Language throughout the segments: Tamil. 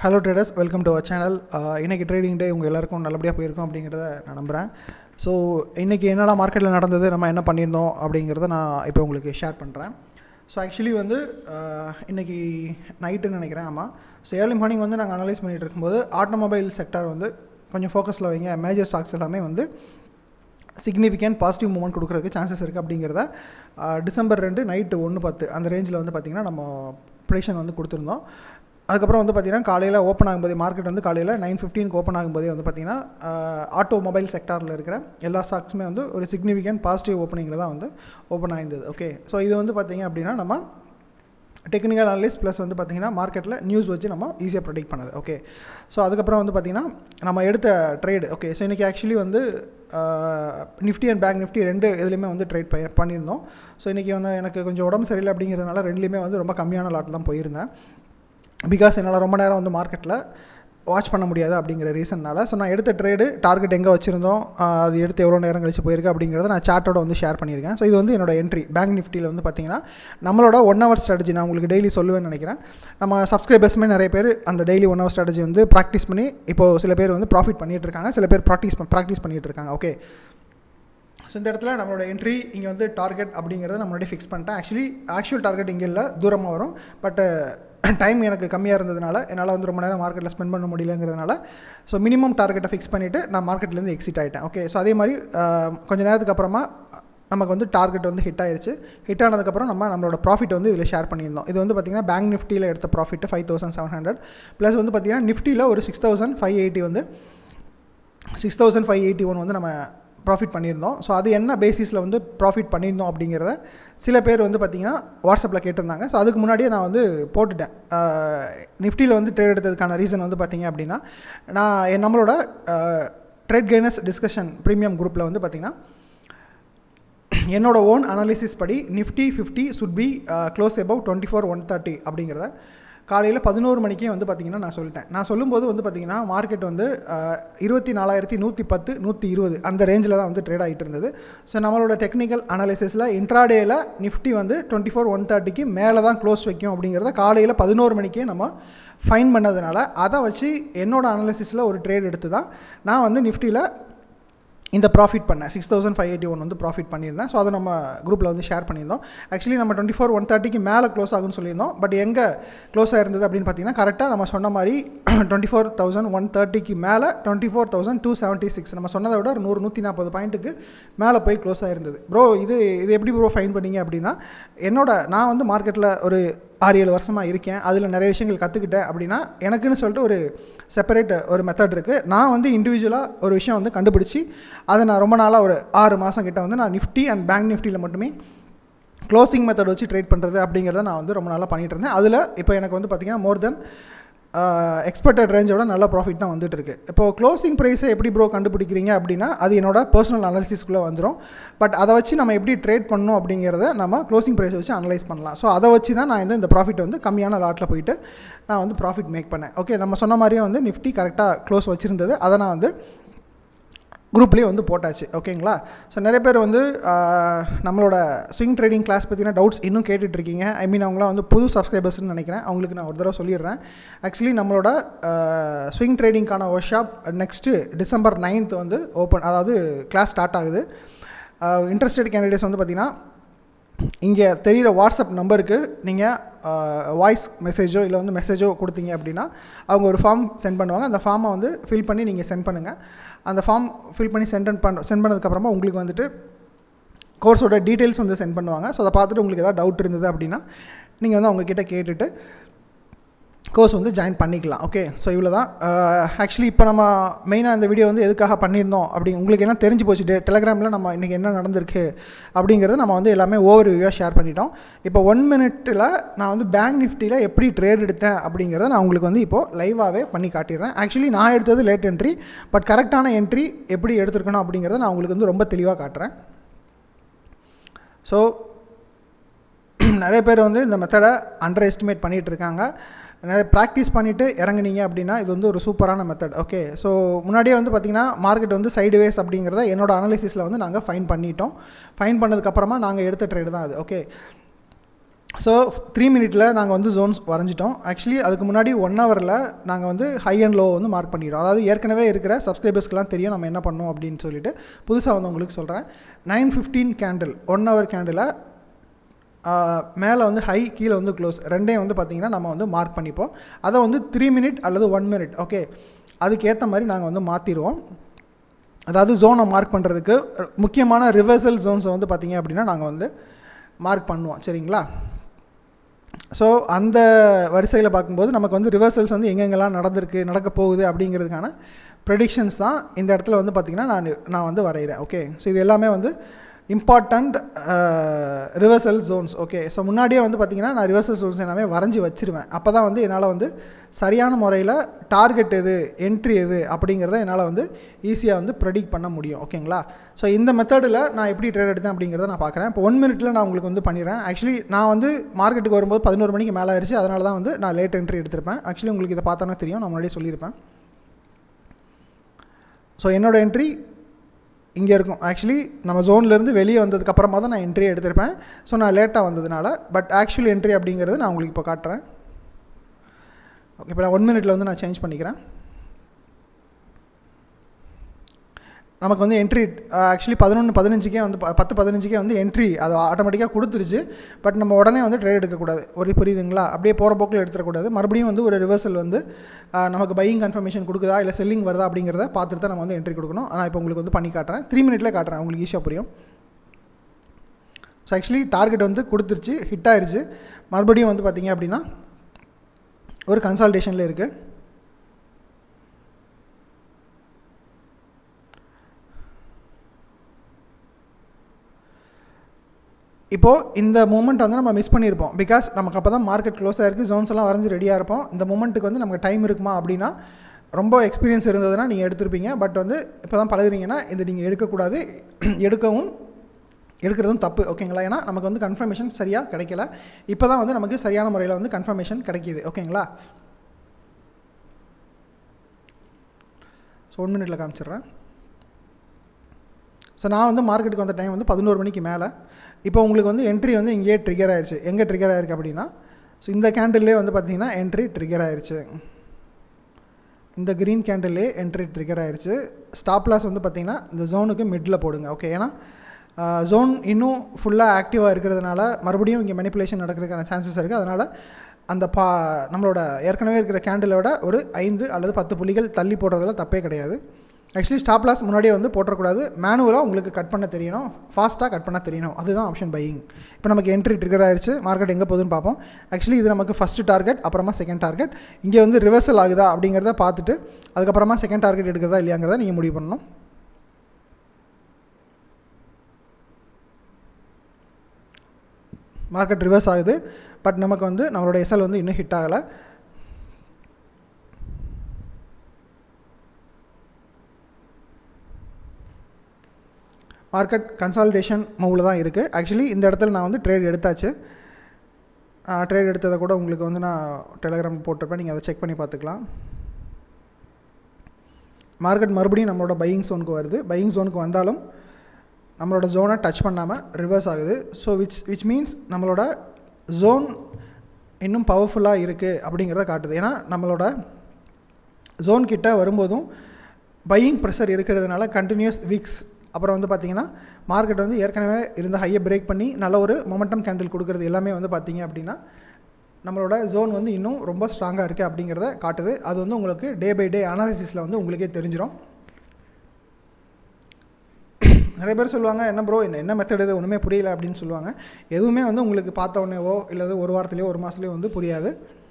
hello traders welcome to our channel இன்றைக்கி ட்ரேடிங் டே உங்கள் எல்லாருக்கும் நல்லபடியாக போயிருக்கும் அப்படிங்கிறத நான் நம்புகிறேன் ஸோ இன்றைக்கி என்னெல்லாம் மார்க்கெட்டில் நடந்தது நம்ம என்ன பண்ணியிருந்தோம் அப்படிங்கிறத நான் இப்போ உங்களுக்கு ஷேர் பண்ணுறேன் ஸோ ஆக்சுவலி வந்து இன்றைக்கி நைட்டுன்னு நினைக்கிறேன் ஆமாம் ஸோ ஏர்லி மார்னிங் வந்து நாங்கள் அனலைஸ் பண்ணிகிட்டு இருக்கும்போது ஆட்டோமொபைல் செக்டார் வந்து கொஞ்சம் ஃபோக்கஸில் வைங்க மேஜர் ஸ்டாக்ஸ் எல்லாமே வந்து சிக்னிஃபிகண்ட் பாசிட்டிவ் மூமெண்ட் கொடுக்குறதுக்கு சான்சஸ் இருக்குது அப்படிங்கிறத டிசம்பர் ரெண்டு நைட்டு ஒன்று பத்து அந்த ரேஞ்சில் வந்து பார்த்திங்கன்னா நம்ம ப்ரிடிக்ஷன் வந்து கொடுத்துருந்தோம் அதுக்கப்புறம் வந்து பார்த்திங்கன்னா காலையில் ஓப்பன் ஆகும்போது மார்க்கெட் வந்து காலையில் நைன் ஃபிஃப்டீனுக்கு ஓப்பன் ஆகும்போதே வந்து பார்த்திங்கன்னா ஆட்டோ மொபைல் செக்டாரில் இருக்கிற எல்லா ஸ்டாக்ஸுமே வந்து ஒரு சிக்னிஃபிகண்ட் பாசிட்டிவ் ஓப்பனிங்கில் தான் வந்து ஓப்பன் ஆயிருந்தது ஓகே ஸோ இது வந்து பார்த்திங்க அப்படின்னா நம்ம டெக்னிக்கல் அனலிஸ்ட் ப்ளஸ் வந்து பார்த்திங்கன்னா மார்க்கெட்டில் நியூஸ் வச்சு நம்ம ஈஸியாக ப்ரொடிக்ட் பண்ணது ஓகே ஸோ அதுக்கப்புறம் வந்து பார்த்திங்கன்னா நம்ம எடுத்த ட்ரேடு ஓகே ஸோ இன்றைக்கி ஆக்சுவலி வந்து நிஃப்டி அண்ட் பேங்க் நிஃப்டி ரெண்டு இதுலேயுமே வந்து ட்ரேட் ப பண்ணியிருந்தோம் ஸோ இன்றைக்கி வந்து எனக்கு கொஞ்சம் உடம்பு சரியில்லை அப்படிங்கிறதுனால ரெண்டுலேயுமே வந்து ரொம்ப கம்மியான லாட்டில் தான் போயிருந்தேன் பிகாஸ் என்னால் ரொம்ப நேரம் வந்து மார்க்கெட்டில் வாட்ச் பண்ண முடியாது அப்படிங்கிற ரீசன்னால் ஸோ நான் எடுத்த ட்ரேடு டார்கெட் எங்கே வச்சுருந்தோம் அது எடுத்து எவ்வளோ நேரம் கழிச்சு போயிருக்கு அப்படிங்கிறத நான் சார்ட்டோட வந்து ஷேர் பண்ணியிருக்கேன் ஸோ இது வந்து என்னோட என்ட்ரி பேங்க் நிஃப்டியில் வந்து பார்த்தீங்கன்னா நம்மளோட ஒன் ஹவர் ஸ்ட்ராட்டஜி நான் உங்களுக்கு டெய்லி சொல்லுவேன்னு நினைக்கிறேன் நம்ம சப்ஸ்கிரைபர்ஸுமே நிறைய பேர் அந்த டெய்லி ஒன் ஹவர் ஸ்ட்ராட்டஜி வந்து ப்ராக்டிஸ் பண்ணி இப்போது சில பேர் வந்து ப்ராஃபிட் பண்ணிகிட்டு இருக்காங்க சில பேர் ப்ராக்டிஸ் ப்ராக்டிஸ் பண்ணிகிட்டு இருக்காங்க ஓகே ஸோ இந்த இடத்துல நம்மளோட என்ட்ரி இங்கே வந்து டார்கெட் அப்படிங்கிறத நம்ம முன்னாடி ஃபிக்ஸ் பண்ணிட்டேன் ஆக்சுவலி ஆக்சுவல் டார்கெட் இங்கே இல்லை தூரமாக வரும் பட் டைம் எனக்கு கம்மியாக இருந்ததுனால என்னால் வந்து ரொம்ப நேரம் மார்க்கெட்டில் ஸ்பெண்ட் பண்ண முடியலங்கிறதுனால ஸோ மினிமம் டார்கெட்டை ஃபிக்ஸ் பண்ணிவிட்டு நான் மார்க்கெட்லேருந்து எக்ஸிட் ஆகிட்டேன் ஓகே ஸோ அதே மாதிரி கொஞ்சம் நேரத்துக்கு அப்புறமா நமக்கு வந்து டார்கெட் வந்து ஹிட் ஆயிருச்சு ஹிட் ஆனதுக்கப்புறம் நம்ம நம்மளோட ப்ராஃபிட் வந்து இதில் ஷேர் பண்ணியிருந்தோம் இது வந்து பார்த்திங்கன்னா பேங்க் நிஃப்டியில் எடுத்த profit five thousand seven hundred plus வந்து பார்த்திங்கன்னா நிஃப்டியில் ஒரு சிக்ஸ் தௌசண்ட் ஃபைவ் எயிட்டி வந்து six thousand five eighty one வந்து நம்ம ப்ராஃபிட் பண்ணியிருந்தோம் ஸோ அது என்ன பேசிஸில் வந்து ப்ராஃபிட் பண்ணியிருந்தோம் அப்படிங்கிறத சில பேர் வந்து பார்த்திங்கன்னா வாட்ஸ்அப்பில் கேட்டிருந்தாங்க ஸோ அதுக்கு முன்னாடியே நான் வந்து போட்டுட்டேன் நிஃப்டியில் வந்து ட்ரேட் எடுத்ததுக்கான ரீசன் வந்து பார்த்திங்க அப்படின்னா நான் நம்மளோட ட்ரேட் கெய்னர்ஸ் டிஸ்கஷன் ப்ரீமியம் குரூப்பில் வந்து பார்த்திங்கன்னா என்னோட ஓன் அனாலிசிஸ் படி Nifty fifty should be close above twenty four one thirty அப்படிங்கிறத காலையில் பதினோரு மணிக்கே வந்து பார்த்திங்கன்னா நான் சொல்லிட்டேன் நான் சொல்லும்போது வந்து பார்த்திங்கன்னா மார்க்கெட் வந்து இருபத்தி நாலாயிரத்தி நூற்றி பத்து நூற்றி இருபது அந்த ரேஞ்சில் தான் வந்து ட்ரேட் ஆகிட்டு இருந்தது ஸோ நம்மளோட டெக்னிக்கல் அனாலிசிஸில் இன்ட்ராடேயில் நிஃப்டி வந்து டுவெண்ட்டி ஃபோர் ஒன் தேர்ட்டிக்கு மேலே தான் க்ளோஸ் வைக்கும் அப்படிங்கிறத காலையில் பதினோரு மணிக்கே நம்ம ஃபைன் பண்ணதுனால அதை வச்சு என்னோட அனாலிசிஸில் ஒரு ட்ரேட் எடுத்து தான் நான் வந்து நிஃப்டியில் இந்த ப்ராஃபிட் பண்ணேன் six thousand five eighty one வந்து ப்ராஃபிட் பண்ணியிருந்தேன் ஸோ அதை நம்ம குரூப்பில் வந்து ஷேர் பண்ணியிருந்தோம் ஆக்சுவலி நம்ம டுவெண்ட்டி ஃபோர் ஒன் தேர்ட்டிக்கு மேலே க்ளோஸ் ஆகும்னு சொல்லியிருந்தோம் பட் எங்கே க்ளோஸ் ஆயிருந்தது அப்படின்னு பார்த்தீங்கன்னா கரெக்டாக நம்ம சொன்ன மாதிரி டுவெண்ட்டி ஃபோர் தௌசண்ட் ஒன் தேர்ட்டிக்கு மேலே twenty four thousand two seventy six நம்ம சொன்னதை விட ஒரு நூறு நூற்றி நாற்பது பாயிண்ட்டுக்கு மேலே போய் க்ளோஸ் ஆயிருந்தது ப்ரோ இது இது எப்படி ப்ரோ ஃபைன் பண்ணீங்க அப்படின்னா என்னோட நான் வந்து மார்க்கெட்டில் ஒரு ஆறு ஏழு வருஷமாக இருக்கேன் அதில் நிறைய விஷயங்கள் கற்றுக்கிட்டேன் அப்படின்னா எனக்குன்னு சொல்லிட்டு ஒரு செப்பரேட் ஒரு மெத்தட் இருக்குது நான் வந்து இண்டிவிஜுவலாக ஒரு விஷயம் வந்து கண்டுபிடிச்சி அதை நான் ரொம்ப நாளாக ஒரு ஆறு மாதம் கிட்ட வந்து நான் நிஃப்டி அண்ட் பேங்க் நிஃப்டியில் மட்டுமே க்ளோசிங் மெத்தட் வச்சு ட்ரேட் பண்ணுறது அப்படிங்கிறத நான் வந்து ரொம்ப நாளாக பண்ணிகிட்டு இருந்தேன் அதில் இப்போ எனக்கு வந்து பார்த்திங்கன்னா மோர் தென் எக்ஸ்பெக்டட் ரேஞ்சோட நல்ல ப்ராஃபிட் தான் வந்துட்டு இருக்கு இப்போ க்ளோசிங் ப்ரைஸை எப்படி ப்ரோ கண்டுபிடிக்கிறீங்க அப்படின்னா அது என்னோட பர்சனல் அனாலிசிஸ்க்குள்ளே வந்துடும் பட் அதை வச்சு நம்ம எப்படி ட்ரேட் பண்ணணும் அப்படிங்கிறத நம்ம க்ளோசிங் ப்ரைஸை வச்சு அனலைஸ் பண்ணலாம் ஸோ அதை வச்சு தான் நான் வந்து இந்த ப்ராஃபிட் வந்து கம்மியான லாட்டில் போயிட்டு நான் வந்து ப்ராஃபிட் மேக் பண்ணேன் ஓகே நம்ம சொன்ன மாதிரியே வந்து நிஃப்டி கரெக்டாக க்ளோஸ் வச்சுருந்தது அதை நான் வந்து குரூப்லேயே வந்து போட்டாச்சு ஓகேங்களா ஸோ நிறைய பேர் வந்து நம்மளோட ஸ்விங் ட்ரேடிங் கிளாஸ் பற்றின டவுட்ஸ் இன்னும் கேட்டுட்ருக்கீங்க ஐ மீன் அவங்களாம் வந்து புது சப்ஸ்கிரைபர்ஸ்னு நினைக்கிறேன் அவங்களுக்கு நான் ஒரு தடவை சொல்லிடுறேன் ஆக்சுவலி நம்மளோட ஸ்விங் ட்ரேடிங்க்கான workshop next December ninth வந்து ஓப்பன் அதாவது கிளாஸ் ஸ்டார்ட் ஆகுது இன்ட்ரெஸ்டட் கேண்டிடேட்ஸ் வந்து பார்த்திங்கன்னா இங்கே தெரிகிற வாட்ஸ்அப் நம்பருக்கு நீங்கள் வாய்ஸ் மெசேஜோ இல்லை வந்து மெசேஜோ கொடுத்தீங்க அப்படின்னா அவங்க ஒரு ஃபார்ம் சென்ட் பண்ணுவாங்க அந்த ஃபார்மை வந்து ஃபில் பண்ணி நீங்கள் சென்ட் பண்ணுங்கள் அந்த ஃபார்ம் ஃபில் பண்ணி சென்ட் பண்ண சென்ட் பண்ணதுக்கப்புறமா உங்களுக்கு வந்துட்டு கோர்ஸோட டீட்டெயில்ஸ் வந்து சென்ட் பண்ணுவாங்க ஸோ அதை பார்த்துட்டு உங்களுக்கு எதாவது டவுட் இருந்தது அப்படின்னா நீங்கள் வந்து அவங்கக்கிட்ட கேட்டுட்டு கோர்ஸ் வந்து ஜாயின் பண்ணிக்கலாம் ஓகே ஸோ இவ்வளோ தான் ஆக்சுவலி இப்போ நம்ம மெயினாக இந்த வீடியோ வந்து எதுக்காக பண்ணியிருந்தோம் அப்படி உங்களுக்கு என்ன தெரிஞ்சு போச்சு டெலகிராமில் நம்ம இன்றைக்கி என்ன நடந்திருக்கு அப்படிங்கிறத நம்ம வந்து எல்லாமே ஓவர் வியூவாக ஷேர் பண்ணிட்டோம் இப்போ ஒன் மினிட்டில் நான் வந்து பேங்க் நிஃப்டியில் எப்படி ட்ரேட் எடுத்தேன் அப்படிங்கிறத நான் உங்களுக்கு வந்து இப்போது லைவாகவே பண்ணி காட்டிடுறேன் ஆக்சுவலி நான் எடுத்தது லேட் என்ட்ரி பட் கரெக்டான என்ட்ரி எப்படி எடுத்துருக்கணும் அப்படிங்கிறத நான் உங்களுக்கு வந்து ரொம்ப தெளிவாக காட்டுறேன் ஸோ நிறைய பேர் வந்து இந்த மெத்தடை அண்டர் எஸ்டிமேட் பண்ணிகிட்டு இருக்காங்க நிறைய ப்ராக்டிஸ் பண்ணிவிட்டு இறங்குனீங்க அப்படின்னா இது வந்து ஒரு சூப்பரான மெத்தட் ஓகே ஸோ முன்னாடியே வந்து பார்த்திங்கன்னா மார்க்கெட் வந்து சைடு வேஸ் அப்படிங்கிறத என்னோட அனாலிசிஸில் வந்து நாங்கள் ஃபைன் பண்ணிட்டோம் ஃபைன் பண்ணதுக்கப்புறமா நாங்கள் எடுத்த ட்ரேடு தான் அது ஓகே ஸோ த்ரீ மினிட்டில் நாங்கள் வந்து ஜோன்ஸ் வரைஞ்சிட்டோம் ஆக்சுவலி அதுக்கு முன்னாடி ஒன் ஹவரில் நாங்கள் வந்து ஹை அண்ட் லோ வந்து மார்க் பண்ணிடுறோம் அதாவது ஏற்கனவே இருக்கிற சப்ஸ்கிரைபர்ஸ்க்கெலாம் தெரியும் நம்ம என்ன பண்ணோம் அப்படின்னு சொல்லிட்டு புதுசாக வந்து உங்களுக்கு சொல்கிறேன் nine fifteen candle one hour candle மேலே வந்து ஹை கீழே வந்து க்ளோஸ் ரெண்டையும் வந்து பார்த்திங்கன்னா நம்ம வந்து மார்க் பண்ணிப்போம் அதை வந்து த்ரீ மினிட் அல்லது ஒன் மினிட் ஓகே அதுக்கேற்ற மாதிரி நாங்கள் வந்து மாற்றிடுவோம் அதாவது ஜோனை மார்க் பண்ணுறதுக்கு முக்கியமான ரிவர்சல் ஜோன்ஸை வந்து பார்த்திங்க அப்படின்னா நாங்கள் வந்து மார்க் பண்ணுவோம் சரிங்களா ஸோ அந்த வரிசையில் பார்க்கும்போது நமக்கு வந்து ரிவர்சல்ஸ் வந்து எங்கெங்கெல்லாம் நடந்திருக்கு நடக்க போகுது அப்படிங்கிறதுக்கான ப்ரெடிக்ஷன்ஸ் தான் இந்த இடத்துல வந்து பார்த்திங்கன்னா நான் நான் வந்து வரைகிறேன் ஓகே ஸோ இது எல்லாமே வந்து important reversal zones okay so முன்னாடியே வந்து பார்த்திங்கன்னா நான் ரிவர்சல் ஜோன்ஸ் எல்லாமே வரைஞ்சி வச்சுருவேன் அப்போ தான் வந்து என்னால் வந்து சரியான முறையில் டார்கெட் எது என்ட்ரி எது அப்படிங்கிறத என்னால் வந்து ஈஸியாக வந்து ப்ரெடிக்ட் பண்ண முடியும் ஓகேங்களா ஸோ இந்த மெத்தடில் நான் எப்படி ட்ரேட் எடுத்தேன் அப்படிங்கிறத நான் பார்க்குறேன் இப்போ ஒன் மினிட்டில் நான் உங்களுக்கு வந்து பண்ணிடுறேன் ஆக்சுவலி நான் வந்து மார்க்கெட்டுக்கு வரும்போது பதினோரு மணிக்கு மேலே ஆயிடுச்சு அதனால தான் வந்து நான் லேட் என்ட்ரி எடுத்திருப்பேன் ஆக்சுவலி உங்களுக்கு இதை பார்த்தோன்னா தெரியும் நான் முன்னாடியே சொல்லியிருப்பேன் ஸோ என்னோடய என்ட்ரி இங்கே இருக்கும் ஆக்சுவலி நம்ம ஜோன்லேருந்து வெளியே வந்ததுக்கப்புறமா தான் நான் என்ட்ரி எடுத்திருப்பேன் ஸோ நான் லேட்டாக வந்ததுனால பட் ஆக்சுவல் என்ட்ரி அப்படிங்கிறது நான் உங்களுக்கு இப்போ காட்டுறேன் ஓகே இப்போ நான் ஒன் மினிட்டில் வந்து நான் சேஞ்ச் பண்ணிக்கிறேன் நமக்கு வந்து என்ட்ரி ஆக்சுவலி பதினொன்று பதினஞ்சுக்கே வந்து பத்து பதினஞ்சுக்கே வந்து என்ட்ரி அது ஆட்டோமேட்டிக்காக கொடுத்துருச்சு பட் நம்ம உடனே வந்து ட்ரேட் எடுக்கக்கூடாது ஒரு புரியுதுங்களா அப்படியே போகிற போக்கில் எடுத்துடக்கூடாது மறுபடியும் வந்து ஒரு ரிவர்சல் வந்து நமக்கு பையிங் கன்ஃபர்மேஷன் கொடுக்குதா இல்லை செல்லிங் வருதா அப்படிங்கிறத பார்த்துட்டு தான் நம்ம வந்து என்ட்ரி கொடுக்கணும் ஆனால் இப்போ உங்களுக்கு வந்து பண்ணி காட்டுறேன் த்ரீ மினிட்லேயே காட்டுறேன் உங்களுக்கு ஈஸியாக புரியும் ஸோ ஆக்சுவலி டார்கெட் வந்து கொடுத்துருச்சு ஹிட் ஆயிடுச்சு மறுபடியும் வந்து பார்த்திங்க அப்படின்னா ஒரு கன்சல்டேஷனில் இருக்குது இப்போது இந்த மூமெண்ட் வந்து நம்ம மிஸ் பண்ணியிருப்போம் பிகாஸ் நமக்கு அப்போ தான் மார்க்கெட் க்ளோஸ் ஆகிருக்கு ஜோன்ஸ் எல்லாம் வரைஞ்சி ரெடியாக இருப்போம் இந்த மூமெண்ட்டுக்கு வந்து நமக்கு டைம் இருக்குமா அப்படின்னா ரொம்ப எக்ஸ்பீரியன்ஸ் இருந்ததுன்னா நீங்கள் எடுத்திருப்பீங்க பட் வந்து இப்போ தான் பழகுறீங்கன்னா இது நீங்கள் எடுக்கக்கூடாது எடுக்கவும் எடுக்கிறதும் தப்பு ஓகேங்களா ஏன்னா நமக்கு வந்து கன்ஃபர்மேஷன் சரியாக கிடைக்கல இப்போ தான் வந்து நமக்கு சரியான முறையில் வந்து கன்ஃபர்மேஷன் கிடைக்கிது ஓகேங்களா ஸோ ஒன் மினிட்ல காமிச்சிடுறேன் ஸோ நான் வந்து மார்க்கெட்டுக்கு வந்த டைம் வந்து பதினோரு மணிக்கு மேலே இப்போ உங்களுக்கு வந்து என்ட்ரி வந்து இங்கேயே ட்ரிகர் ஆயிடுச்சு எங்கே ட்ரிகர் ஆயிருக்கு அப்படின்னா ஸோ இந்த கேண்டில்லே வந்து பார்த்தீங்கன்னா என்ட்ரி ட்ரிகர் ஆயிடுச்சு இந்த க்ரீன் கேண்டில்லே என்ட்ரி ட்ரிகர் ஆயிடுச்சு ஸ்டாப் லாஸ் வந்து பார்த்திங்கன்னா இந்த ஜோனுக்கு மிடில் போடுங்க ஓகே ஏன்னா ஜோன் இன்னும் ஃபுல்லாக ஆக்டிவாக இருக்கிறதுனால மறுபடியும் இங்கே மெனிப்புலேஷன் நடக்கிறதுக்கான சான்சஸ் இருக்குது அதனால் அந்த பா நம்மளோட ஏற்கனவே இருக்கிற கேண்டிலோட ஒரு ஐந்து அல்லது பத்து புள்ளிகள் தள்ளி போடுறதுல தப்பே கிடையாது ஆக்சுவலி ஸ்டாப் லாஸ் முன்னாடியே வந்து போட்டக்கூடாது மேனுவலாக உங்களுக்கு கட் பண்ண தெரியணும் ஃபாஸ்ட்டாக கட் பண்ண தெரியணும் அதுதான் ஆப்ஷன் பையிங் இப்போ நமக்கு என்ட்ரி ட்ரிகர் ஆயிடுச்சு மார்க்கெட் எங்கே போகுதுன்னு பார்ப்போம் ஆக்சுவலி இது நமக்கு ஃபஸ்ட்டு டார்கெட் அப்புறமா செகண்ட் டார்கெட் இங்கே வந்து ரிவர்சல் ஆகுதா அப்படிங்கிறத பார்த்துட்டு அதுக்கப்புறமா செகண்ட் டார்கெட் எடுக்கிறதா இல்லையாங்கிறத நீங்கள் முடிவு பண்ணணும் மார்க்கெட் ரிவர்ஸ் ஆகுது பட் நமக்கு வந்து நம்மளோட எஸ்எல் வந்து இன்னும் ஹிட் ஆகலை மார்க்கெட் கன்சால்டேஷன் மூவில் தான் இருக்குது ஆக்சுவலி இந்த இடத்துல நான் வந்து ட்ரேட் எடுத்தாச்சு ட்ரேட் எடுத்ததை கூட உங்களுக்கு வந்து நான் டெலகிராம் போட்டிருப்பேன் நீங்கள் அதை செக் பண்ணி பார்த்துக்கலாம் மார்க்கெட் மறுபடியும் நம்மளோட பையிங் ஜோனுக்கு வருது பையிங் ஜோனுக்கு வந்தாலும் நம்மளோட ஜோனை டச் பண்ணாமல் ரிவர்ஸ் ஆகுது ஸோ விச் விச் மீன்ஸ் நம்மளோட ஜோன் இன்னும் பவர்ஃபுல்லாக இருக்குது அப்படிங்கிறத காட்டுது ஏன்னா நம்மளோட ஜோன் கிட்ட வரும்போதும் பையிங் ப்ரெஷர் இருக்கிறதுனால கண்டினியூஸ் வீக்ஸ் அப்புறம் வந்து பார்த்திங்கன்னா மார்க்கெட் வந்து ஏற்கனவே இருந்த ஹையை பிரேக் பண்ணி நல்ல ஒரு மொமெண்டம் கேண்டில் கொடுக்குறது எல்லாமே வந்து பார்த்திங்க அப்படின்னா நம்மளோட ஜோன் வந்து இன்னும் ரொம்ப ஸ்ட்ராங்காக இருக்குது அப்படிங்கிறத காட்டுது அது வந்து உங்களுக்கு டே பை டே அனாலிசிஸில் வந்து உங்களுக்கே தெரிஞ்சிடும் நிறைய பேர் சொல்லுவாங்க என்ன ப்ரோ என்ன என்ன மெத்தட் இது ஒன்றுமே புரியல அப்படின்னு சொல்லுவாங்க எதுவுமே வந்து உங்களுக்கு பார்த்த உடனேவோ இல்லை ஒரு வாரத்துலேயோ ஒரு மாதத்துலேயோ வந்து புரியாது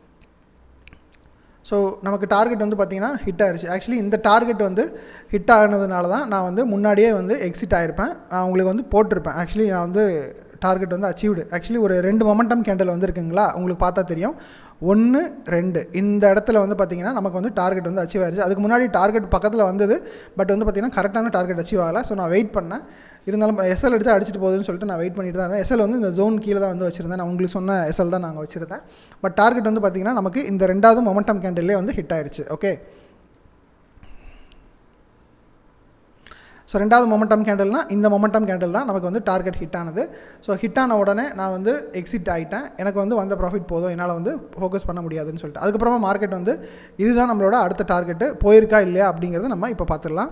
ஸோ நமக்கு டார்கெட் வந்து பார்த்திங்கன்னா ஹிட் ஆயிடுச்சு ஆக்சுவலி இந்த டார்கெட் வந்து ஹிட் ஆகினதுனால தான் நான் வந்து முன்னாடியே வந்து எக்ஸிட் ஆகிருப்பேன் நான் உங்களுக்கு வந்து போட்டிருப்பேன் ஆக்சுவலி நான் வந்து டார்கெட் வந்து அச்சீவ்டு ஆக்சுவலி ஒரு ரெண்டு மொமெண்டம் கேண்டில் வந்துருக்குங்களா உங்களுக்கு பார்த்தா தெரியும் ஒன்று ரெண்டு இந்த இடத்துல வந்து பார்த்திங்கன்னா நமக்கு வந்து டார்கெட் வந்து அச்சீவ் ஆயிடுச்சு அதுக்கு முன்னாடி டார்கெட் பக்கத்தில் வந்தது பட் வந்து பார்த்திங்கன்னா கரெக்டான டார்கெட் அச்சீவ் ஆகலை ஸோ நான் வெயிட் பண்ணேன் இருந்தாலும் எஸ்எல் அடிச்சு அடிச்சிட்டு போகுதுன்னு சொல்லிட்டு நான் வெயிட் பண்ணிட்டு தான் இருந்தேன் எஸ்எல் வந்து இந்த ஜோன் கீழே தான் வந்து வச்சுருந்தேன் நான் உங்களுக்கு சொன்ன எஸ்எல் தான் நாங்கள் வச்சுருந்தேன் பட் டார்கெட் வந்து பார்த்திங்கன்னா நமக்கு இந்த ரெண்டாவது மொமெண்டம் கேண்டில்லே வந்து ஹிட் ஆயிடுச்சு ஓகே ஸோ ரெண்டாவது மொமெண்டம் கேண்டில்னா இந்த மொமெண்டம் கேண்டில் தான் நமக்கு வந்து டார்கெட் ஹிட் ஆனது ஸோ ஹிட் ஆன உடனே நான் வந்து எக்ஸிட் ஆகிட்டேன் எனக்கு வந்து வந்த ப்ராஃபிட் போதும் என்னால் வந்து ஃபோக்கஸ் பண்ண முடியாதுன்னு சொல்லிட்டு அதுக்கப்புறமா மார்க்கெட் வந்து இதுதான் நம்மளோட அடுத்த டார்கெட்டு போயிருக்கா இல்லையா அப்படிங்கிறத நம்ம இப்போ பார்த்துடலாம்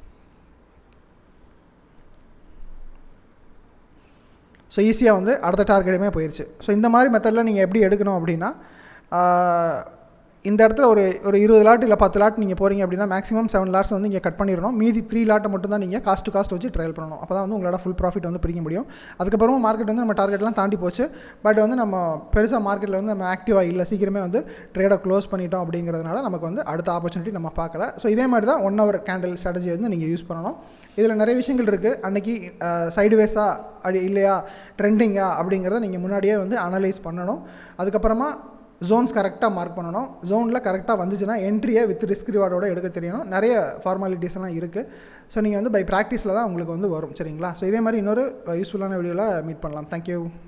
ஸோ ஈஸியாக வந்து அடுத்த டார்கெட்டுமே போயிடுச்சு ஸோ இந்த மாதிரி மெத்தடில் நீங்கள் எப்படி எடுக்கணும் அப்படின்னா இந்த இடத்துல ஒரு ஒரு இருபது லாட் இல்லை பத்து லாட் நீங்கள் போகிறீங்க அப்படின்னா மேக்ஸிமம் செவன் லாட்ஸ் வந்து நீங்கள் கட் பண்ணிடணும் மீதி த்ரீ லாட்டை மட்டும் தான் நீங்கள் காஸ்ட் டு காஸ்ட் வச்சு ட்ரையல் பண்ணணும் அப்போ தான் வந்து உங்களோட ஃபுல் ப்ராஃபிட் வந்து பிடிக்க முடியும் அதுக்கப்புறமா மார்க்கெட் வந்து நம்ம டார்கெட்லாம் தாண்டி போச்சு பட் வந்து நம்ம பெருசாக மார்க்கெட்டில் வந்து நம்ம ஆக்டிவாக இல்லை சீக்கிரமே வந்து ட்ரேடை க்ளோஸ் பண்ணிட்டோம் அப்படிங்கிறதுனால நமக்கு வந்து அடுத்த ஆப்பர்ச்சுனிட்டி நம்ம பார்க்கல ஸோ இதே மாதிரி தான் ஒன் ஹவர் கேண்டில் ஸ்ட்ராட்டஜி வந்து நீங்கள் யூஸ் பண்ணணும் இதில் நிறைய விஷயங்கள் இருக்குது அன்றைக்கி சைடுவேஸாக அப்படி இல்லையா ட்ரெண்டிங்கா அப்படிங்கிறத நீங்கள் முன்னாடியே வந்து அனலைஸ் பண்ணணும் அதுக்கப்புறமா ஜோன்ஸ் கரெக்டாக மார்க் பண்ணணும் ஜோனில் கரெக்டாக வந்துச்சுன்னா என்ட்ரியை வித் ரிஸ்க் ரிவார்டோட எடுக்க தெரியணும் நிறைய ஃபார்மாலிட்டிஸ் எல்லாம் இருக்குது ஸோ நீங்கள் வந்து பை ப்ராக்டிஸில் தான் உங்களுக்கு வந்து வரும் சரிங்களா ஸோ இதே மாதிரி இன்னொரு யூஸ்ஃபுல்லான வீடியோவில் மீட் பண்ணலாம் தேங்க்யூ